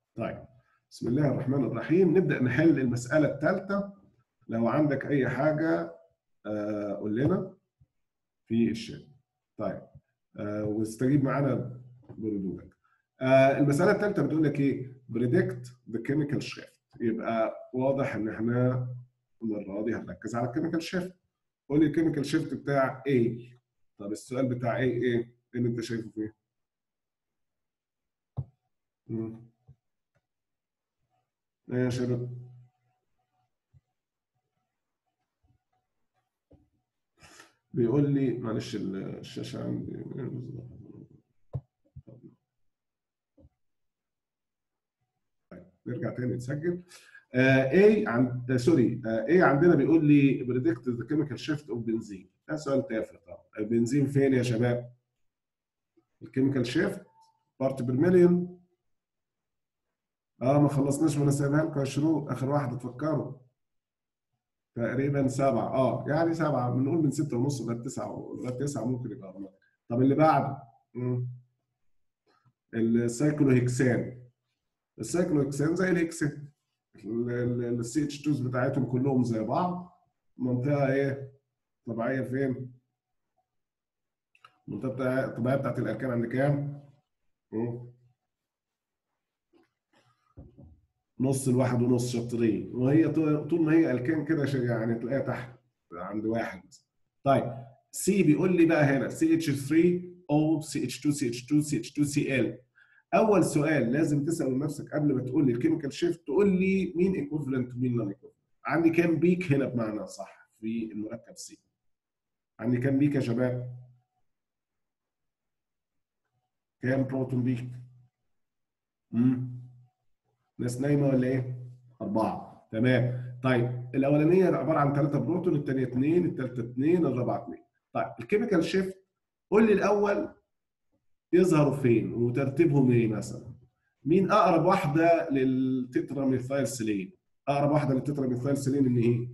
طيب بسم الله الرحمن الرحيم نبدا نحل المساله الثالثه لو عندك اي حاجه آه، قول لنا في الشات طيب آه، واستجيب معانا بردودك آه، المساله الثالثه بتقول لك ايه بريدكت ذا كيميكال شيفت يبقى واضح ان احنا المره دي هنركز على الكيميكال شيفت قول لي الكيميكال شيفت بتاع ايه طب السؤال بتاع ايه ايه ايه اللي انت شايفه فيه مم. ايه يا شباب بيقول لي معلش الشاشه عندي طيب، نرجع تاني نسجل اي عند سوري اي عندنا بيقول لي بريدكت ذا كيميكال شيفت اوف بنزين ده سؤال تافه طبعا البنزين فين يا شباب؟ الكيميكال شيفت بارت بير مليون اه ما خلصناش وانا سايبها لكم يا شروق اخر واحده تفكروا تقريبا سبعه اه يعني سبعه بنقول من سته ونص لغايه تسعه لغايه تسعه ممكن يبقى غلط طب اللي بعده مم. السايكلوهكسان السايكلوهكسان زي الهكسان السي اتش 2 بتاعتهم كلهم زي بعض منطقه ايه طبيعيه فين؟ المنطقه الطبيعيه بتاعت الاركان عند كام؟ مم. نص الواحد ونص شطرين وهي طول ما هي الكان كده يعني تلاقيها تحت عند واحد طيب سي بيقول لي بقى هنا سي اتش 3 او سي اتش 2 سي اتش 2 سي اتش 2 سي ال اول سؤال لازم تسال نفسك قبل ما تقول لي الكيميكال شيفت تقول لي مين ايكوفلنت ومين نون ايكوفلنت عندي كام بيك هنا بمعنى صح في المركب سي عندي كام بيك يا شباب كام بروتون بيك امم ناس نايمه ولا ايه اربعه تمام طيب الاولانيه عباره عن ثلاثه بروتون الثانيه اثنين الثالثه اثنين الرابعه اثنين طيب الكيميكال شيفت قول لي الاول يظهروا فين وترتيبهم ايه مثلا مين اقرب واحده للتترا ميثايل سيلين اقرب واحده للتترا ميثايل سيلين ان ايه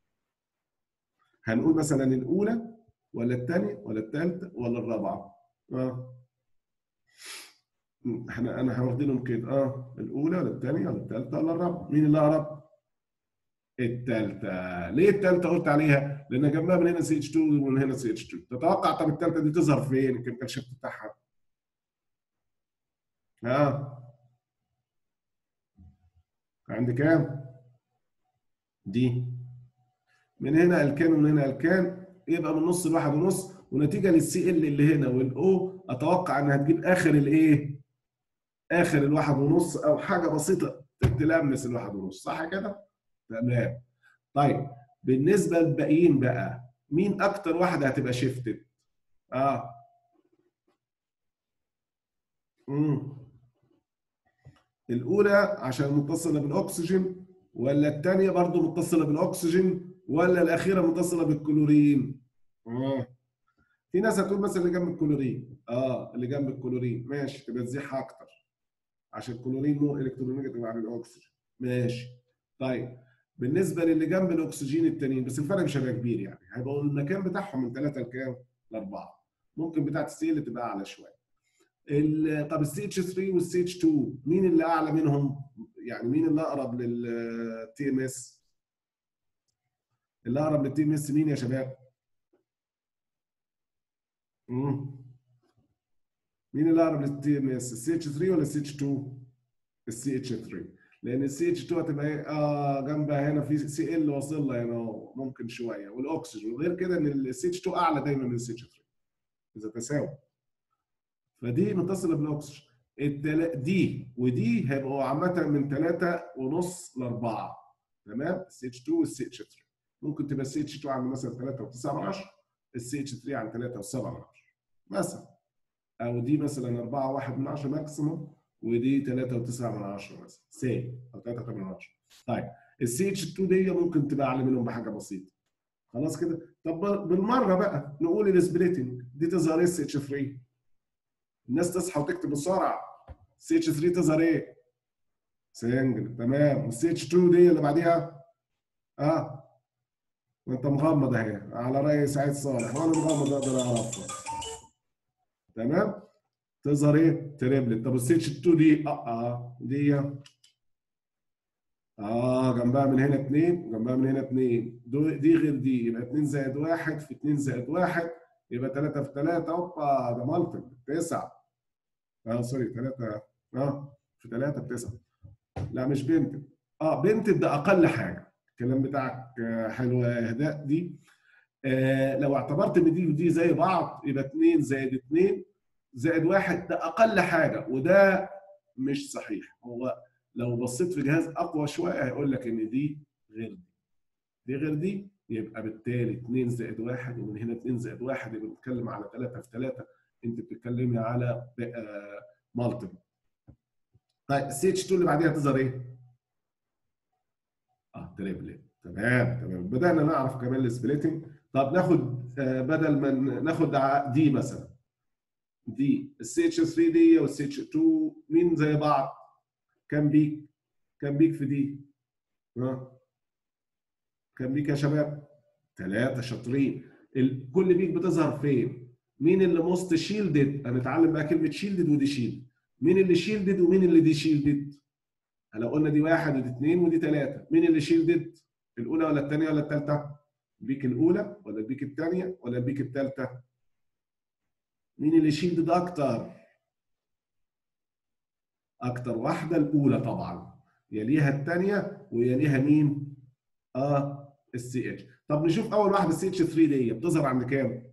هنقول مثلا الاولى ولا الثانيه ولا الثالثه ولا الرابعه اه احنا انا هوري لهم كده اه الاولى ولا الثانيه ولا الثالثه ولا الرابعه مين اللي اقرب الثالثه ليه الثالثه قلت عليها لان جنبها من هنا سي اتش 2 ومن هنا سي اتش 2 تتوقع طب الثالثه دي تظهر فين الكيميكال شيفت بتاعها ها عند كام دي من هنا الكان ومن هنا الكان يبقى من نص لواحد ونص ونتيجه للسي ال اللي هنا والاو اتوقع انها تجيب اخر الايه اخر الواحد ونص او حاجه بسيطه تلمس الواحد ونص صح كده تمام طيب بالنسبه للباقيين بقى مين اكتر واحده هتبقى شيفتد اه امم الاولى عشان متصله بالاكسجين ولا الثانيه برضو متصله بالاكسجين ولا الاخيره متصله بالكلورين اه في ناس هتقول مثلا اللي جنب الكلورين اه اللي جنب الكلورين ماشي تبقى تزيحها اكتر عشان الكلورين مور الكترونيجاتيف عن الاكسجين ماشي طيب بالنسبه للي جنب الاكسجين التانيين بس الفرق مش هيبقى كبير يعني هيبقوا المكان بتاعهم من ثلاثه لكام؟ لاربعه ممكن بتاعت السي اللي تبقى اعلى شويه طب السي اتش 3 والسي اتش 2 مين اللي اعلى منهم؟ يعني مين اللي اقرب للتي ام اس؟ اللي اقرب للتي ام اس مين يا شباب؟ مم. مين اللي اقرب للتي ام اس؟ السي اتش 3 ولا السي اتش 2؟ السي اتش 3 لان السي اتش 2 هتبقى ايه؟ اه جنبها هنا في سي ال واصل لها هنا ممكن شويه والاكسجين وغير كده ان السي اتش 2 اعلى دايما من السي اتش 3 اذا تساوي فدي متصله بالاكسجين التل... دي ودي هيبقوا عامه من 3 ونص ل 4 تمام السي اتش 2 والسي اتش 3 ممكن تبقى السي اتش 2 عند مثلا 3 و9 من 10 السي اتش 3 عند 3 و7 من 10 مثلا او دي مثلا 4 1 من 10 ماكسيموم ودي 3 و9 من 10 مثلا سي او 3 من 10 طيب السي اتش 2 دي ممكن تبقى اعلى منهم بحاجه بسيطه خلاص كده طب بالمره بقى نقول السبليتنج دي تظهر ايه السي اتش 3 الناس تصحى وتكتب بسرعه سي اتش 3 تظهر ايه سنجل تمام والسي اتش 2 دي اللي بعديها اه وانت مغمض اهي على راي سعيد صالح وانا مغمض اقدر اعرفها تمام تظهر ايه؟ تريبلت طب السي اتش 2 دي اه اه دي اه جنبها من هنا 2 جنبها من هنا 2 دي غير دي يبقى 2 زائد 1 في 2 زائد 1 يبقى 3 في 3 اوبا ده مالتيبل 9 اه سوري 3 اه في 3 ب 9 لا مش بنت اه بنت ده اقل حاجه الكلام بتاعك حلو يا اهداء دي آه لو اعتبرت ان دي ودي زي بعض يبقى 2 زائد 2 زائد 1 ده اقل حاجه وده مش صحيح هو لو بصيت في جهاز اقوى شويه هيقول لك ان دي غير دي دي غير دي يبقى بالتالي 2 زائد 1 ومن هنا 2 زائد 1 يبقى بنتكلم على 3 في 3 انت بتتكلمي على مالتيبل طيب السي اتش 2 اللي بعديها تظهر ايه؟ اه تريبلت تمام تمام بدانا نعرف كمان السبليتنج طب ناخد آه بدل ما ناخد دي مثلا دي السي اتش 3 دي والسي اتش 2 مين زي بعض؟ كام بيك؟ كام بيك في دي؟ ها؟ كام بيك يا شباب؟ ثلاثة شاطرين كل بيك بتظهر فين؟ مين اللي موست شيلدد؟ هنتعلم بقى كلمة شيلدد ودي شيلد. مين اللي شيلدد ومين اللي دي شيلدد؟ لو قلنا دي واحد ودي اثنين ودي ثلاثة، مين اللي شيلدد؟ الأولى ولا الثانية ولا الثالثة؟ البيك الأولى ولا البيك الثانية ولا البيك الثالثة؟ مين اللي شيلدد أكتر؟ أكتر واحدة الأولى طبعا. يليها الثانية ويليها مين؟ اه السي اتش. طب نشوف أول واحدة السي اتش 3 دي بتظهر عند كام؟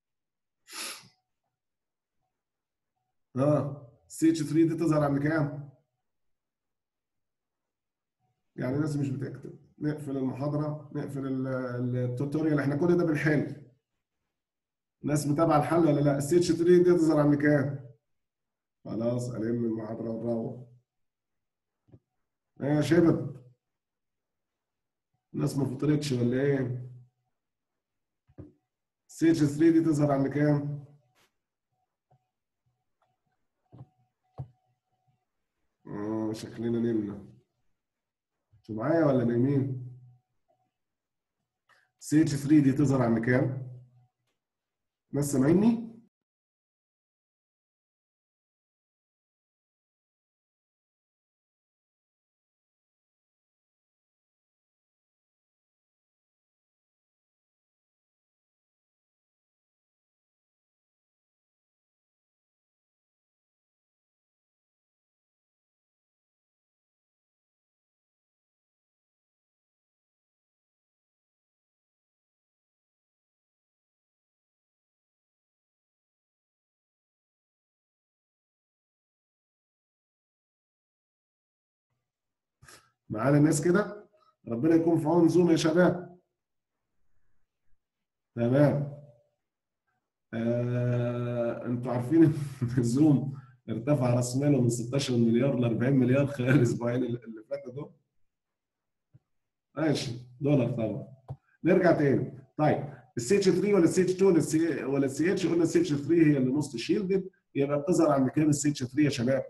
اه سي اتش 3 دي تظهر عند كام؟ يعني الناس مش بتكتب نقفل المحاضرة نقفل التوتوريال احنا كل ده بنحل الناس متابعة الحل ولا لا؟ السي اتش 3 دي تظهر عند كام؟ خلاص ألم المحاضرة ونروح ايه يا شباب؟ الناس ما فطرتش ولا ايه؟ السي اتش 3 دي تظهر عند كام؟ اه شكلنا نمنا انتوا معايا ولا نايمين؟ سي اتش 3 دي تظهر عند كام؟ ناس سامعيني؟ معانا الناس كده ربنا يكون في عون زوم يا شباب تمام آه، انتوا عارفين ان الزوم ارتفع راس ماله من 16 مليار ل 40 مليار خلال الاسبوعين اللي فاتوا دول ماشي دولار طبعا نرجع تاني طيب السي اتش 3 ولا السي اتش 2 ولا السي ولا السي اتش قلنا السي اتش 3 هي اللي موست شيلدد يبقى بتظهر عند كام السي اتش 3 يا شباب؟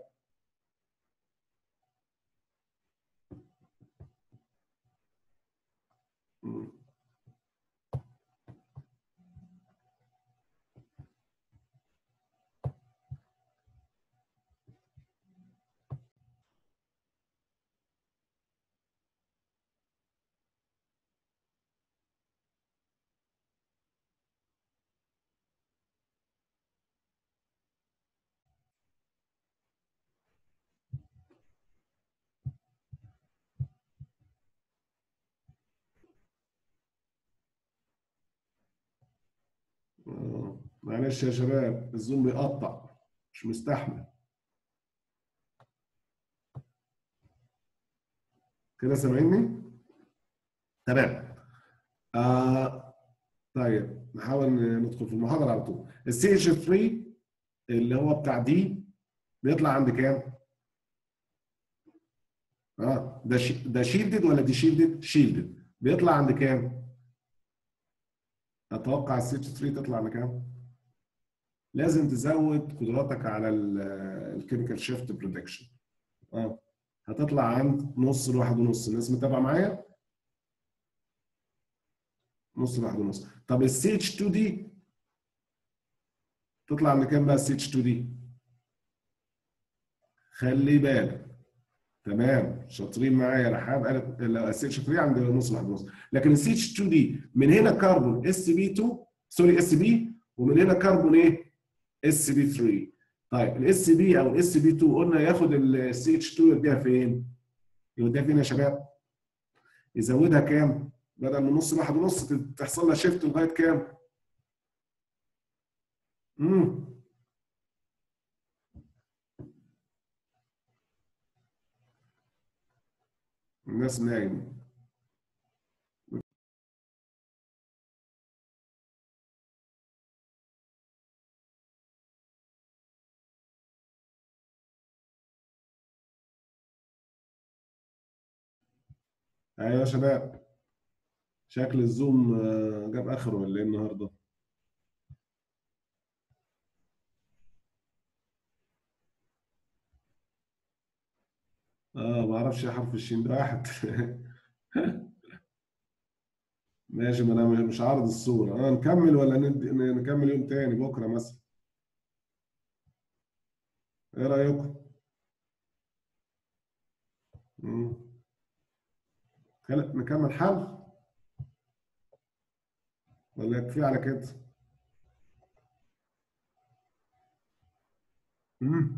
معلش يا شباب الزوم بيقطع مش مستحمل كده سامعيني؟ تمام آه طيب نحاول ندخل في المحاضره على طول السي اتش 3 اللي هو بتاع دي بيطلع عند كام؟ اه ده شي ده شيلدد ولا دي شيلدد؟ شيلدد بيطلع عند كام؟ اتوقع السي اتش 3 تطلع عند كام؟ لازم تزود قدراتك على الكيميكال شيفت بريدكشن اه هتطلع عند نص لواحد ونص الناس متابعه معايا نص لواحد ونص طب السي اتش 2 دي تطلع عند كام بقى السي اتش 2 دي خلي بالك تمام شاطرين معايا يا رحاب قالت السي اتش 3 عند نص واحد ونص لكن السي اتش 2 دي من هنا كربون اس بي 2 سوري اس بي ومن هنا كربون ايه؟ اس بي 3 طيب الاس بي او الاس بي 2 قلنا ياخد السي اتش 2 يوديها فين؟ يوديها فين يا شباب؟ يزودها كام؟ بدل من نص واحد ونص تحصل لها شيفت لغايه كام؟ امم الناس نايمه ايوه يا شباب شكل الزوم آه، جاب اخره ولا ايه النهارده؟ اه ما اعرفش حرف الشين ده واحد ماشي ما انا مش عارض الصورة اه نكمل ولا ندي نكمل يوم تاني بكرة مثلا ايه رأيكم؟ مم. كل- نكمل حل ولا يكفي على كده؟ مم.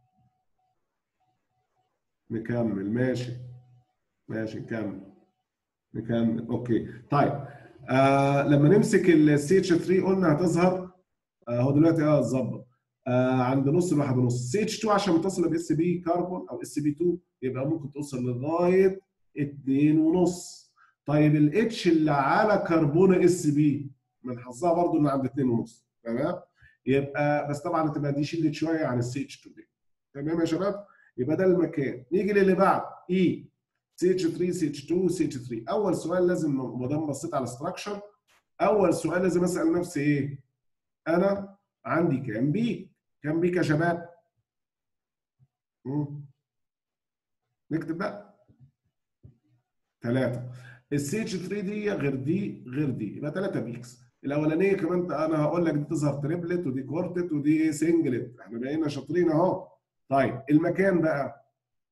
نكمل ماشي ماشي نكمل نكمل اوكي طيب آه لما نمسك السي اتش 3 قلنا هتظهر آه هو دلوقتي اه اتظبط آه عند نص الواحد ونص سي اتش 2 عشان متصله باس بي كربون او اس بي 2 يبقى ممكن توصل لغايه 2 ونص طيب الاتش اللي على كربون اس بي من حظها برضو ان عند 2 ونص تمام يبقى بس طبعا هتبقى دي شلت شويه عن السي اتش 2 دي تمام يا شباب يبقى ده المكان نيجي للي بعد اي سي اتش 3 سي اتش 2 سي اتش 3 اول سؤال لازم ما دام بصيت على الاستراكشر اول سؤال لازم اسال نفسي ايه انا عندي كام بيك كام بيك يا شباب مم. نكتب بقى ثلاثة السي اتش 3 دي غير دي غير دي يبقى ثلاثة بيكس الاولانيه كمان انا هقول لك دي تظهر تريبلت ودي كورتت ودي سنجلت احنا بقينا شاطرين اهو طيب المكان بقى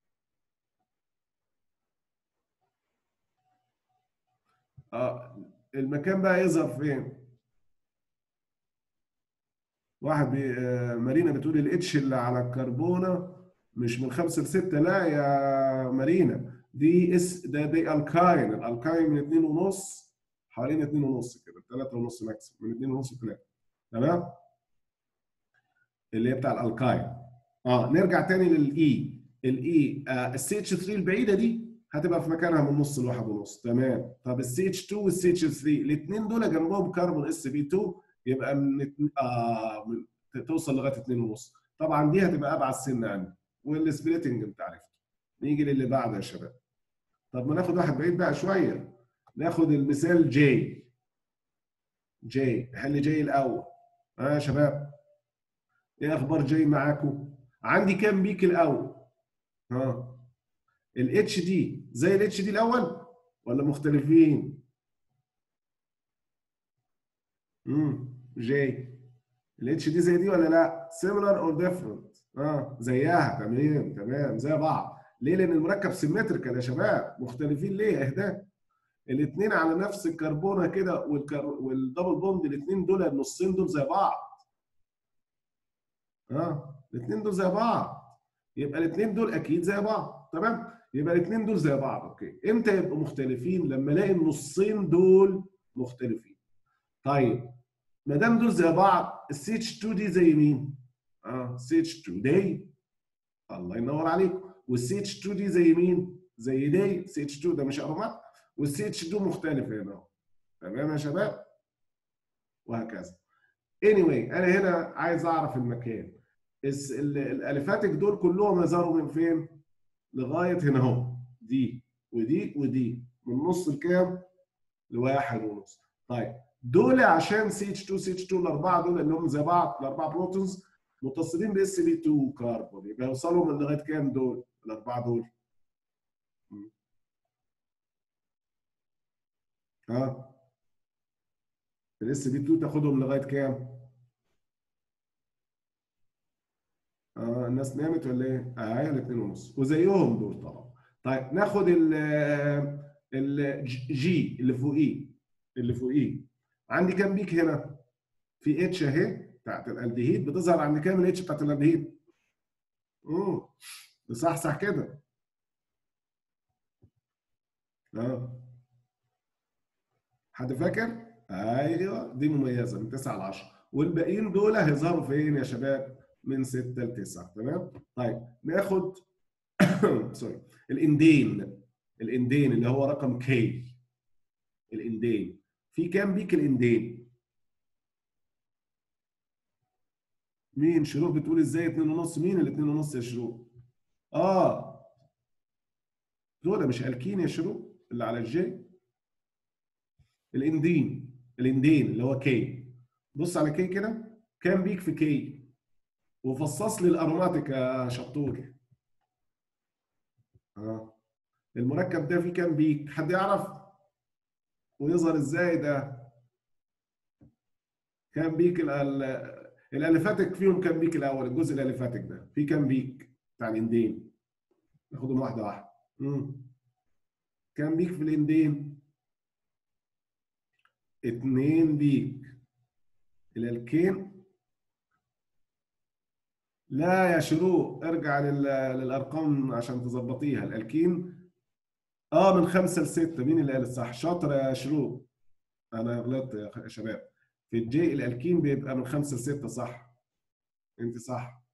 اه المكان بقى يظهر فين؟ واحد بي... آه مارينا بتقول الاتش اللي على الكربونه مش من خمسه لسته لا يا مارينا دي اس ده دي الكاين الالكاين من اتنين ونص حوالين اتنين ونص كده تلاته ونص ماكسيم من اتنين ونص لتلاته تمام؟ اللي هي بتاع الالكاين اه نرجع تاني للاي الاي السي اتش 3 البعيده دي هتبقى في مكانها من نص لواحد ونص تمام طب السي اتش 2 والسي اتش 3 الاثنين دول جنبهم كربون اس بي 2 يبقى من آه من توصل لغايه 2 ونص طبعا دي هتبقى ابعد سن عني والسبليتنج انت عرفته نيجي للي بعده يا شباب طب ما ناخد واحد بعيد بقى شويه ناخد المثال جي جي نحل جي الاول ها آه يا شباب ايه اخبار جي معاكم عندي كام بيك الاول ها الاتش دي زي الاتش دي الاول ولا مختلفين امم جي الاتش دي زي دي ولا لا similar or different اه زيها تمام تمام زي بعض ليه لان المركب سيمتريكال يا شباب مختلفين ليه اهداء الاثنين على نفس الكربونه كده والكر... والدبل بوند الاثنين دول النصين دول زي بعض اه الاثنين دول زي بعض يبقى الاثنين دول اكيد زي بعض تمام يبقى الاثنين دول زي بعض اوكي امتى يبقوا مختلفين لما الاقي النصين دول مختلفين طيب ما دام دول زي بعض السي اتش 2 دي زي مين اه سي اتش 2 دي الله ينور عليك والسي اتش 2 دي زي مين زي دي سي اتش 2 ده مش ارومات والسي اتش 2 مختلف هنا اهو تمام يا شباب وهكذا anyway انا هنا عايز اعرف المكان الاليفاتيك دول كلهم يظهروا من فين لغايه هنا اهو دي ودي ودي من نص الكام لواحد ونص طيب دول عشان سي اتش 2 سي اتش 2 الاربعه دول اللي هم زي بعض الاربعه بروتونز متصلين باس بي 2 كربون يبقى يوصلوا من لغايه كام دول الاربعه دول ها الاس بي 2 تاخدهم لغايه كام اه الناس نامت ولا ايه؟ اه هي الاثنين ونص وزيهم دول طبعا طيب ناخد ال ال جي اللي فوقيه اللي فوقيه عندي كام بيك هنا؟ في اتش اهي بتاعت الالدهيد بتظهر عند كام الاتش بتاعت الالدهيد؟ امم صح كده اه حد فاكر؟ ايوه دي مميزه من 9 ل 10 والباقيين دول هيظهروا فين يا شباب؟ من 6 ل 9 تمام؟ طيب ناخد سوري الاندين الاندين اللي هو رقم كي الاندين في كام بيك الاندين؟ مين شروق بتقول ازاي 2 ونص مين ال 2 ونص يا شروق؟ اه دول مش الكين يا شروق اللي على الجي الاندين الاندين اللي هو كي بص على كي كده كام بيك في كي وفصص لي الاروماتيك يا شطور اه المركب ده فيه كام بيك حد يعرف ويظهر ازاي ده كام بيك الاليفاتيك فيهم كام بيك الاول الجزء الاليفاتيك ده فيه كام بيك بتاع الاندين ناخدهم واحده واحده امم كام بيك في الاندين اتنين بيك الالكين لا يا شروق ارجع للارقام عشان تظبطيها الالكين اه من خمسه لسته مين اللي قال الصح شاطر يا شروق انا غلطت يا شباب في الجي الالكين بيبقى من خمسه لسته صح انت صح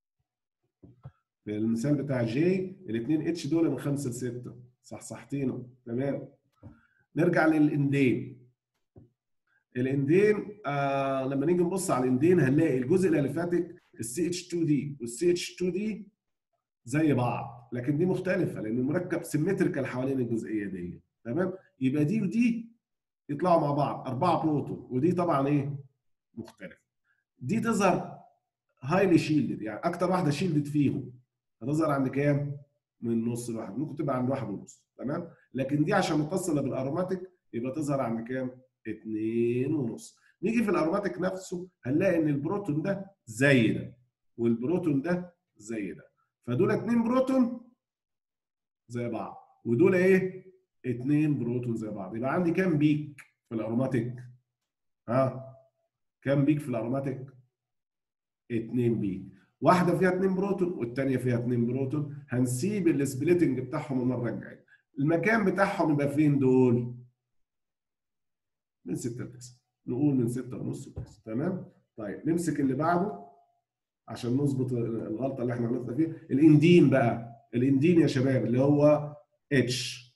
في المثال بتاع جي الاثنين اتش دول من خمسه لسته صح صحتينه تمام نرجع للاندين الاندين آه لما نيجي نبص على الاندين هنلاقي الجزء الاليفاتيك السي اتش 2 دي والسي اتش 2 دي زي بعض لكن دي مختلفه لان المركب سيمتريكال حوالين الجزئيه دي تمام يبقى دي ودي يطلعوا مع بعض اربعه بروتون ودي طبعا ايه مختلفه دي تظهر هايلي شيلدد يعني اكتر واحده شيلدد فيهم هتظهر عند كام؟ من نص لواحد ممكن تبقى عند واحد ونص تمام لكن دي عشان متصله بالاروماتيك يبقى تظهر عند كام؟ اتنين ونص نيجي في الاروماتيك نفسه هنلاقي ان البروتون ده زي ده والبروتون ده زي ده فدول اتنين بروتون زي بعض ودول ايه؟ اتنين بروتون زي بعض يبقى عندي كام بيك في الاروماتيك؟ ها؟ كام بيك في الاروماتيك؟ اتنين بيك واحده فيها اتنين بروتون والثانيه فيها اتنين بروتون هنسيب السبليتنج بتاعهم المره الجايه المكان بتاعهم يبقى فين دول؟ من 6 ل 9 نقول من 6 ونص ل 9 تمام؟ طيب نمسك اللي بعده عشان نظبط الغلطه اللي احنا غلطنا فيها الاندين بقى الاندين يا شباب اللي هو اتش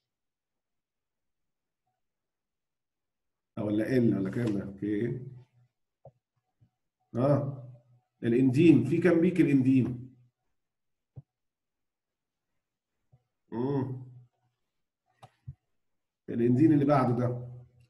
ولا ال ولا كام ده؟ اوكي اه الاندين في كام بيك الاندين؟ امم الاندين اللي بعده ده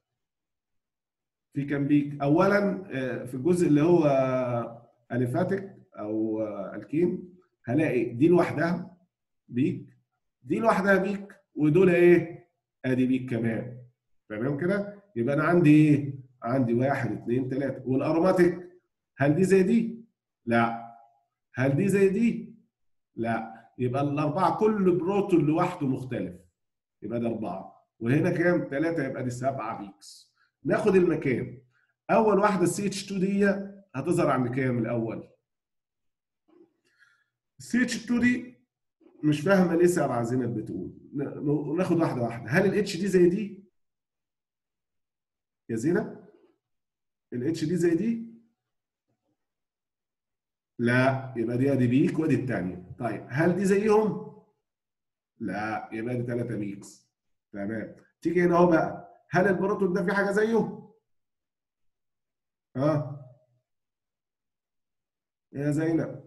في كام بيك؟ اولا في الجزء اللي هو اليفاتيك او الكين هلاقي دي لوحدها بيك دي لوحدها بيك ودول ايه؟ ادي بيك كمان تمام كده؟ يبقى انا عندي ايه؟ عندي واحد اثنين ثلاثه والاروماتيك هل دي زي دي؟ لا هل دي زي دي؟ لا يبقى الاربعه كل بروتون لوحده مختلف يبقى ده اربعه وهنا كام؟ ثلاثه يبقى دي سبعه بيكس ناخد المكان اول واحده السي اتش 2 دي هتظهر عند كام الاول؟ السي اتش 2 دي مش فاهمه ليه سبعه زينب بتقول ناخد واحده واحده هل الاتش دي زي دي؟ يا زينب الاتش دي زي دي؟ لا يبقى دي ادي بيك وادي الثانيه طيب هل دي زيهم؟ لا يبقى دي 3 بيكس تمام تيجي هنا اهو بقى هل البروتون ده في حاجه زيه؟ ها؟ يا زينب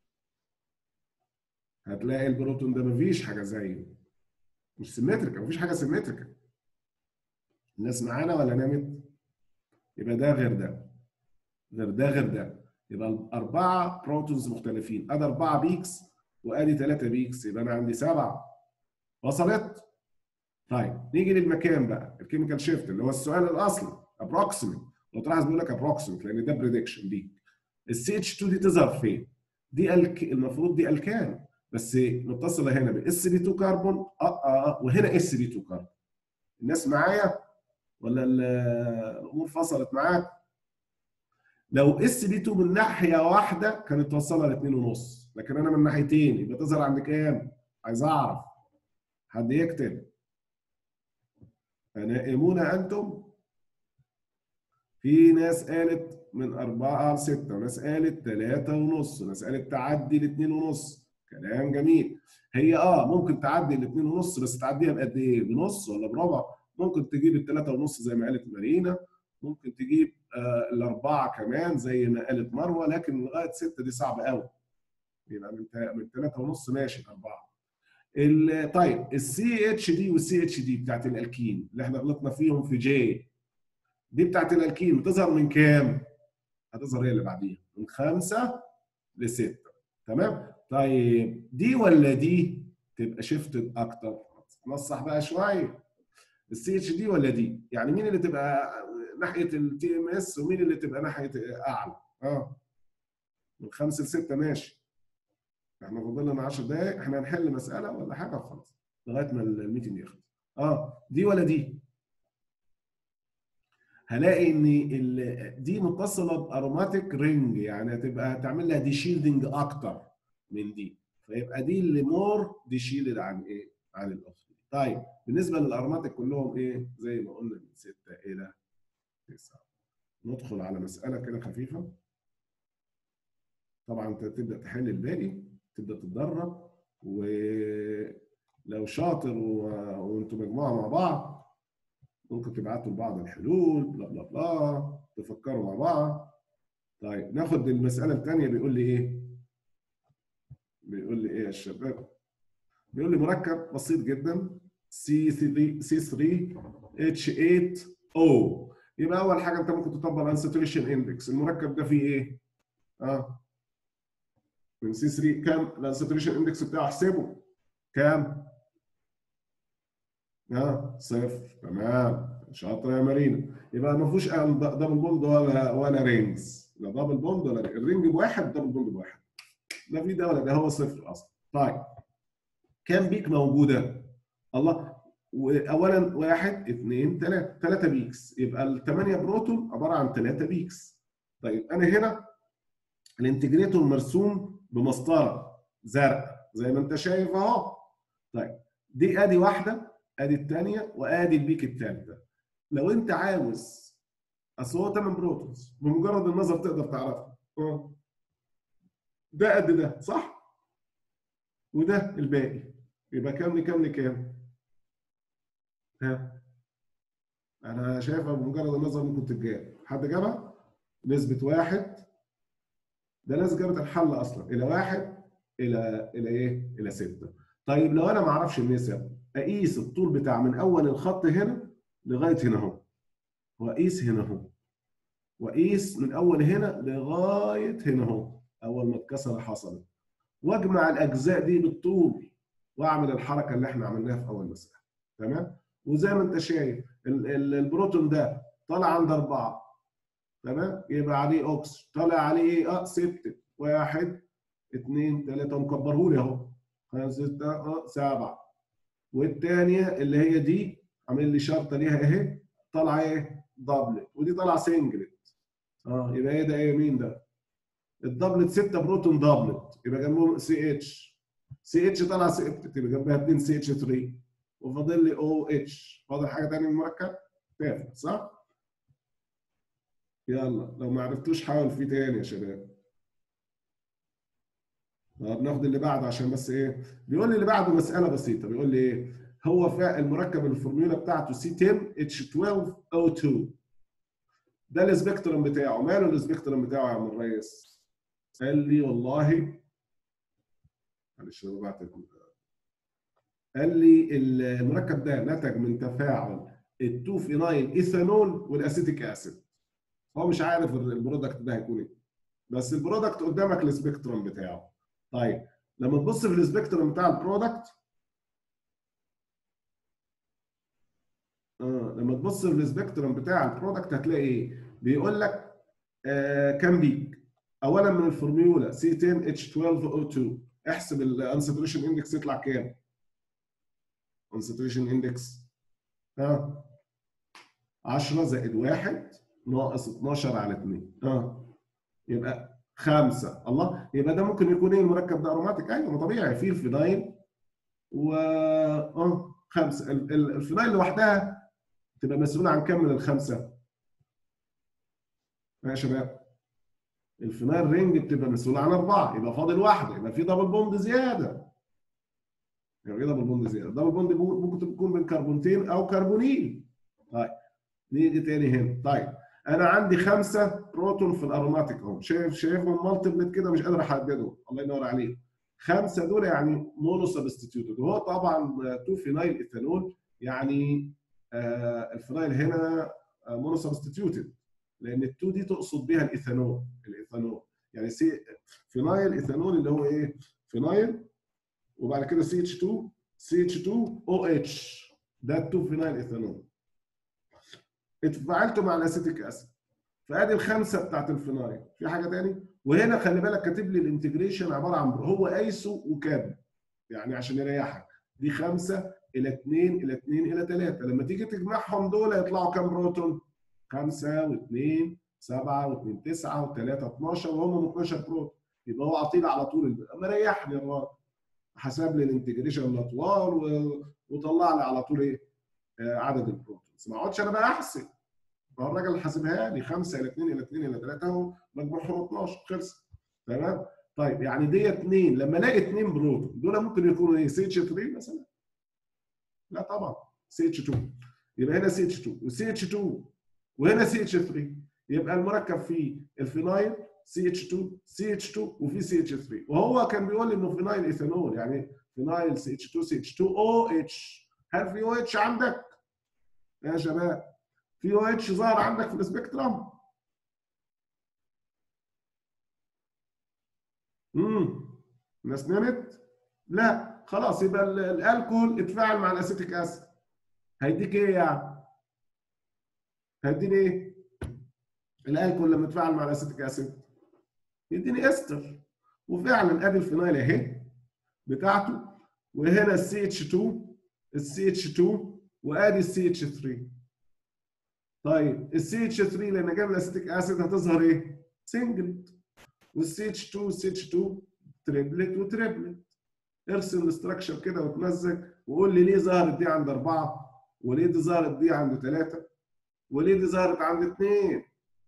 هتلاقي البروتون ده مفيش حاجه زيه مش سيمتريكا مفيش حاجه سيمتريكا الناس معانا ولا نامت؟ يبقى ده غير ده غير ده غير ده يبقى أربعة بروتونز مختلفين أدي أربعة بيكس وأدي ثلاثة بيكس يبقى أنا عندي سبعة وصلت؟ طيب نيجي للمكان بقى الكيميكال شيفت اللي هو السؤال الأصلي أبروكسيمت لو تلاحظ بيقول لك أبروكسيمت لأن ده بريدكشن دي السي اتش 2 دي تظهر فين؟ دي الك... المفروض دي الكان بس متصله هنا باس بي 2 كربون اه اه وهنا اس بي 2 كربون الناس معايا ولا الامور فصلت معاك لو اس بي 2 من ناحيه واحده كانت توصلها ل 2 ونص لكن انا من ناحيتين يبقى تظهر عند كام؟ عايز اعرف حد يكتب فنائمون انتم في ناس قالت من أربعة لستة وناس قالت ثلاثة ونص وناس قالت تعدي لاثنين ونص كلام جميل هي اه ممكن تعدي الاثنين ونص بس تعديها بقد ايه؟ بنص ولا بربع؟ ممكن تجيب الثلاثة ونص زي ما قالت مارينا ممكن تجيب آه الأربعة كمان زي ما قالت مروة لكن لغاية ستة دي صعبة قوي يبقى من من ثلاثة ونص ماشي أربعة طيب السي اتش دي والسي اتش دي بتاعت الالكين اللي احنا غلطنا فيهم في جي دي بتاعت الالكين بتظهر من كام؟ هتظهر هي اللي بعديها من خمسة لستة تمام؟ طيب دي ولا دي تبقى شيفتد اكتر نصح بقى شويه السي اتش دي ولا دي يعني مين اللي تبقى ناحيه التي ام اس ومين اللي تبقى ناحيه اعلى اه من خمسه لسته ماشي احنا فاضل لنا 10 دقائق احنا هنحل مساله ولا حاجه وخلاص لغايه ما الميتنج يخلص اه دي ولا دي هلاقي ان دي متصله باروماتيك رينج يعني هتبقى هتعمل لها دي شيلدنج اكتر من دي فيبقى دي اللي مور دي شيلد عن ايه؟ عن الاخرى طيب بالنسبه للاروماتيك كلهم ايه؟ زي ما قلنا من 6 الى 9 ندخل على مساله كده خفيفه طبعا انت تبدا تحل الباقي تبدا تتدرب ولو شاطر و... وانتوا مجموعه مع بعض ممكن تبعتوا لبعض الحلول بلا بلا بلا تفكروا مع بعض طيب ناخد المساله الثانيه بيقول لي ايه بيقول لي ايه يا شباب بيقول لي مركب بسيط جدا C3 C3 H8O يبقى اول حاجه انت ممكن تطبق الانساتوريشن اندكس المركب ده فيه ايه اه من سي 3 كام الانساتوريشن اندكس بتاعه احسبه كام اه صفر تمام شاطر يا مارينا يبقى ما فيهوش دبل بوند ولا ولا رينجز لا دبل بوند ولا الرينج بواحد دبل بوند بواحد لا في ده ولا ده هو صفر اصلا طيب كام بيك موجوده الله اولا واحد اثنين ثلاثه ثلاثه بيكس يبقى الثمانيه بروتون عباره عن ثلاثه بيكس طيب انا هنا الانتجريتور مرسوم بمسطره زرق زي ما انت شايف اهو طيب دي ادي واحده ادي الثانيه وادي البيك الثالثه لو انت عاوز اصل هو 8 بروتونز بمجرد النظر تقدر تعرفها اه ده قد ده صح وده الباقي يبقى كام لكام لكام ها انا شايفها بمجرد النظر ممكن تتجاب حد جابها نسبه واحد ده ناس جابت الحل اصلا الى واحد الى الى ايه الى سته طيب لو انا ما اعرفش النسب اقيس الطول بتاع من اول الخط هنا لغايه هنا اهو واقيس هنا اهو واقيس من اول هنا لغايه هنا اهو اول ما الكسره حصلت واجمع الاجزاء دي بالطول واعمل الحركه اللي احنا عملناها في اول مساله تمام وزي ما انت شايف البروتون ده طالع عند اربعه تمام يبقى عليه اوكس طالع عليه ايه اه سبت واحد اثنين ثلاثه مكبره لي اهو خمسه سته اه سبعه والثانيه اللي هي دي عامل لي شرطه ليها اهي طالعه ايه دبلت ودي طالعه سنجلت اه يبقى ايه ده ايه مين ده الدبلت 6 بروتون دبلت يبقى جنبهم سي اتش سي اتش طالعه سبت يبقى جنبها 2 سي اتش 3 وفاضل لي او اتش فاضل حاجه ثانيه من المركب تافه صح يلا لو ما عرفتوش حاول فيه تاني يا شباب طب ناخد اللي بعده عشان بس ايه بيقول لي اللي بعده مساله بسيطه بيقول لي ايه هو فعل المركب الفورمولا بتاعته سي 10 اتش 12 او 2 ده السبيكترم بتاعه ماله السبيكترم بتاعه يا عم الريس قال لي والله معلش انا بعت قال لي المركب ده نتج من تفاعل ال 2 فينايل ايثانول والاسيتيك اسيد هو مش عارف البرودكت ده هيكون ايه بس البرودكت قدامك السبيكترم بتاعه طيب لما تبص في السبيكترم بتاع البرودكت اه لما تبص في السبيكترم بتاع البرودكت هتلاقي ايه بيقول لك آه كام بيك اولا من الفورميولا سي 10 اتش 12 او 2 احسب الانساتوريشن اندكس يطلع كام؟ انساتوريشن اندكس ها 10 زائد 1 ناقص 12 على 2 ها يبقى 5 الله يبقى ده ممكن يكون ايه المركب ده اروماتيك ايوه ما طبيعي فيه الفينايل و اه 5 الفينايل لوحدها تبقى مسؤوله عن كام من الخمسه؟ يا شباب الفينايل رينج بتبقى مسؤوله عن اربعه يبقى فاضل واحده يبقى في دبل بوند زياده يعني ايه دبل بوند زياده؟ دبل بوند ممكن تكون بين كربونتين او كربونيل طيب نيجي تاني هنا طيب انا عندي خمسه بروتون في الاروماتيك اهو شايف شايفهم مالتيبلت كده مش قادر احددهم الله ينور عليك خمسه دول يعني مونو سبستيتيوتد وهو طبعا 2 فينايل ايثانول يعني آه الفينايل هنا مونو سبستيتيوتد لان ال 2 دي تقصد بيها الايثانول الايثانول يعني سي فينايل ايثانول اللي هو ايه؟ فينايل وبعد كده سي اتش 2 سي اتش 2 او اتش ده 2 فينايل ايثانول اتفاعلته مع الاسيتيك اسيد فادي الخمسه بتاعت الفينايل في حاجه تاني وهنا خلي بالك كاتب لي الانتجريشن عباره عن هو ايسو وكاب يعني عشان يريحك دي خمسه الى 2 الى 2 الى 3 لما تيجي تجمعهم دول يطلعوا كام بروتون؟ 5 و2 7 و2 9 و3 12 وهم 12 بروتون يبقى هو عطينا على طول مريحني الراجل حسب لي الانتجريشن الاطوال وطلع لي على طول ايه؟ عدد البروتونز ما اقعدش انا بقى احسب ما هو الراجل حاسبها لي 5 الى 2 الى 2 الى 3 اهو مجموعهم 12 خلص تمام طيب يعني دي 2 لما الاقي 2 بروتون دول ممكن يكونوا ايه سي اتش 3 مثلا لا طبعا سي اتش 2 يبقى هنا سي اتش 2 وسي اتش 2 وهنا سي اتش 3 يبقى المركب فيه الفينايل سي اتش 2 سي اتش 2 وفي سي اتش 3 وهو كان بيقول لي انه فينايل ايثانول يعني فينايل سي اتش 2 سي اتش 2 او اتش هل في او اتش عندك؟ يا شباب في او اتش ظهر عندك في السبيكترم؟ امم الناس نامت؟ لا خلاص يبقى الالكول اتفاعل مع الاسيتيك اسيد هيديك ايه يعني؟ هيديني ايه؟ الالكول لما اتفاعل مع الاسيتيك اسيد يديني استر وفعلا ادي الفينايل اهي بتاعته وهنا السي اتش 2 السي اتش 2 وادي السي اتش 3 طيب السي اتش 3 لان جاب الاسيتيك اسيد هتظهر ايه؟ سنجلت والسي اتش 2 والسي اتش 2 تريبلت وتريبلت ارسم الاستراكشر كده وتمزج وقول لي ليه ظهرت دي عند اربعه وليه دي ظهرت دي عند ثلاثه وليه دي ظهرت عند اثنين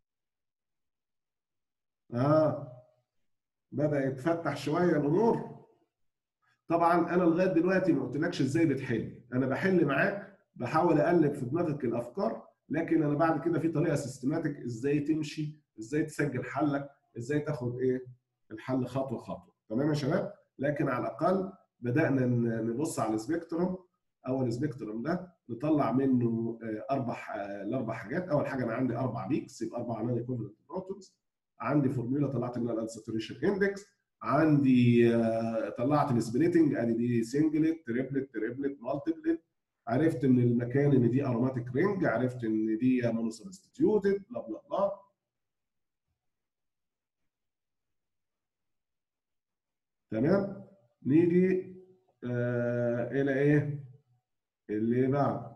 اه بدا يتفتح شويه الامور طبعا انا لغايه دلوقتي ما قلتلكش ازاي بتحل انا بحل معاك بحاول اقلب في دماغك الافكار لكن انا بعد كده في طريقه سيستماتيك ازاي تمشي ازاي تسجل حلك ازاي تاخد ايه الحل خطوه خطوه تمام يا شباب لكن على الاقل بدانا نبص على السبيكتروم او السبيكتروم ده نطلع منه اربع الاربع حاجات اول حاجه انا عندي اربع بيكس يبقى اربع نون ايكوفلنت بروتونز عندي فورمولا طلعت منها الانساتوريشن اندكس عندي طلعت السبليتنج ادي دي سنجلت تريبلت تريبلت مالتيبلت عرفت ان المكان ان دي اروماتيك رينج عرفت ان دي مونو سبستيتيوتد بلا بلا بلا تمام نيجي آه الى ايه اللي بعد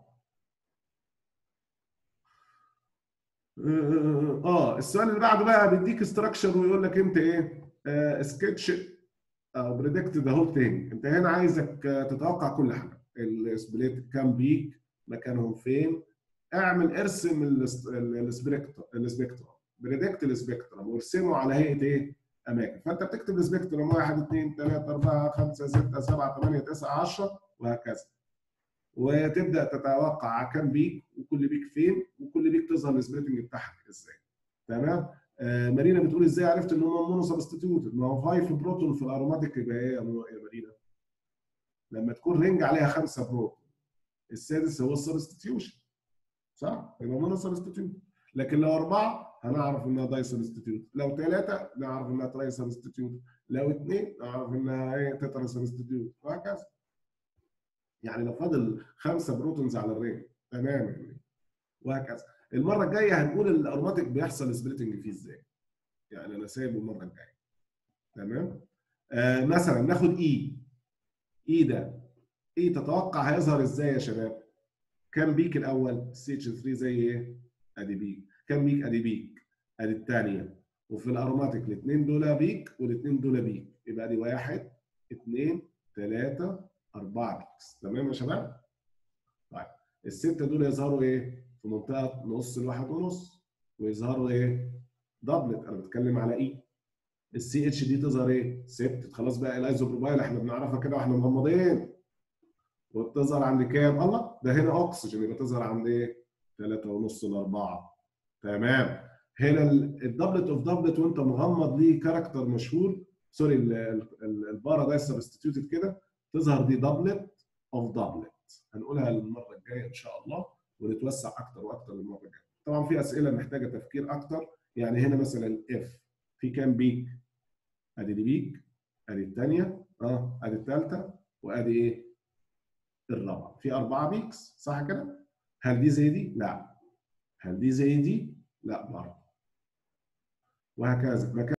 اه السؤال اللي بعده بقى بيديك استراكشر ويقول لك انت ايه آه سكتش او بريدكت ذا هول ثينج انت هنا عايزك تتوقع كل حاجه السبليت كام بيك مكانهم فين اعمل ارسم السبيكترم السبيكترم بريدكت السبيكترم وارسمه على هيئه ايه اماكن فانت بتكتب السبيكترم 1 2 3 4 5 6 7 8 9 10 وهكذا وتبدا تتوقع كم بيك وكل بيك فين وكل بيك تظهر السبليتنج بتاعها ازاي تمام آه مارينا بتقول ازاي عرفت ان هم مونو سبستيتيوتد ما هو 5 بروتون في الاروماتيك يبقى ايه يا مارينا لما تكون رينج عليها خمسه بروتون السادس هو السبستيتيوشن صح يبقى مونو سبستيتيوت لكن لو اربعه هنعرف انها داي سبستيتيوت لو ثلاثه نعرف انها تراي سبستيتيوت لو اثنين نعرف انها ايه تترا سبستيتيوت وهكذا يعني لو فاضل خمسه بروتونز على الرينج تمام يعني وهكذا المره الجايه هنقول الاروماتيك بيحصل سبليتنج فيه ازاي يعني انا سايبه المره الجايه تمام آه مثلا ناخد اي اي ده اي تتوقع هيظهر ازاي يا شباب كام بيك الاول سي اتش 3 زي ايه ادي بيك كام بيك ادي بيك ادي الثانيه وفي الاروماتيك الاثنين دول بيك والاثنين دول بيك يبقى دي واحد اثنين ثلاثه اربعه بيكس تمام يا شباب طيب السته دول يظهروا ايه في منطقه نص الواحد ونص ويظهروا ايه دبلت انا بتكلم على اي السي اتش دي تظهر ايه سبت خلاص بقى الايزوبروبايل احنا بنعرفها كده واحنا مغمضين وبتظهر عند كام الله ده هنا اكسجين يبقى تظهر عند ايه 3 ونص ل 4 تمام هنا الدبلت اوف دبلت وانت مغمض ليه كاركتر مشهور سوري البارا ده سبستيتيوتد كده تظهر دي دبلت اوف دبلت هنقولها المره الجايه ان شاء الله ونتوسع اكتر واكتر المره الجايه طبعا في اسئله محتاجه تفكير اكتر يعني هنا مثلا الاف في كام بيك ادي دي بيك ادي الثانيه اه ادي الثالثه وادي ايه الرابعه في اربعه بيكس صح كده هل دي زي دي لا هل دي زي دي لا برضه وهكذا